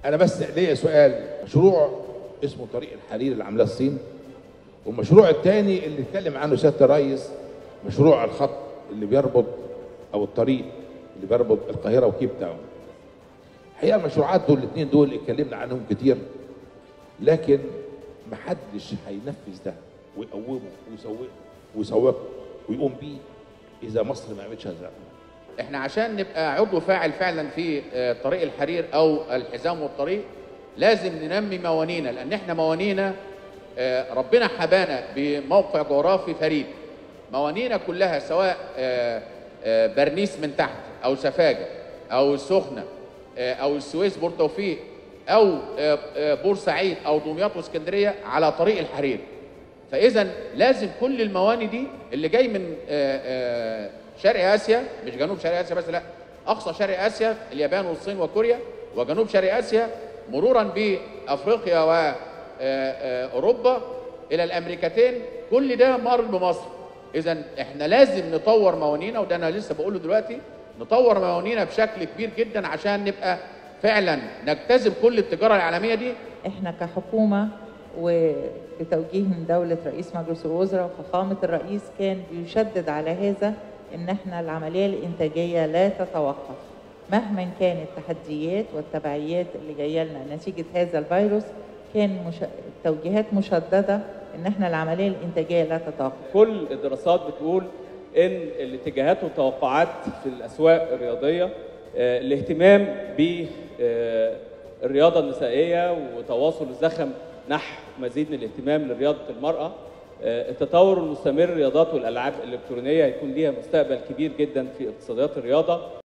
انا بس ليا سؤال مشروع اسمه طريق الحرير اللي عاملاه الصين والمشروع الثاني اللي اتكلم عنه سياده الرئيس مشروع الخط اللي بيربط او الطريق اللي بيربط القاهره وكيب تاون الحقيقه المشروعات دول الاثنين دول اتكلمنا عنهم كتير لكن محدش هينفذ ده ويقومه ويسوقه ويسوقه ويقوم بيه اذا مصر ما عملتش هذا احنا عشان نبقى عضو فاعل فعلا في آه، طريق الحرير او الحزام والطريق لازم ننمي موانينا لان احنا موانينا آه، ربنا حبانا بموقع جغرافي فريد موانينا كلها سواء آه، آه، برنيس من تحت او سفاجه او السخنه آه، او السويس بور توفيق او آه، آه، بورسعيد او دمياط واسكندريه على طريق الحرير فاذا لازم كل المواني دي اللي جاي من آه، آه، شرق اسيا مش جنوب شرق اسيا بس لا اقصى شرق اسيا اليابان والصين وكوريا وجنوب شرق اسيا مرورا بافريقيا واوروبا الى الامريكتين كل ده مر بمصر اذا احنا لازم نطور موانينا وده انا لسه بقوله دلوقتي نطور موانينا بشكل كبير جدا عشان نبقى فعلا نجتذب كل التجاره العالميه دي احنا كحكومه وبتوجيه من دولة رئيس مجلس الوزراء وفخامة الرئيس كان بيشدد على هذا ان احنا العملية الانتاجية لا تتوقف مهما كانت التحديات والتبعيات اللي جاية لنا نتيجة هذا الفيروس كان مش... توجيهات مشددة ان احنا العملية الانتاجية لا تتوقف كل الدراسات بتقول ان الاتجاهات والتوقعات في الاسواق الرياضيه آه، الاهتمام بالرياضه النسائيه وتواصل الزخم نحو مزيد من الاهتمام لرياضه المراه آه، التطور المستمر للرياضات والالعاب الالكترونيه هيكون ليها مستقبل كبير جدا في اقتصاديات الرياضه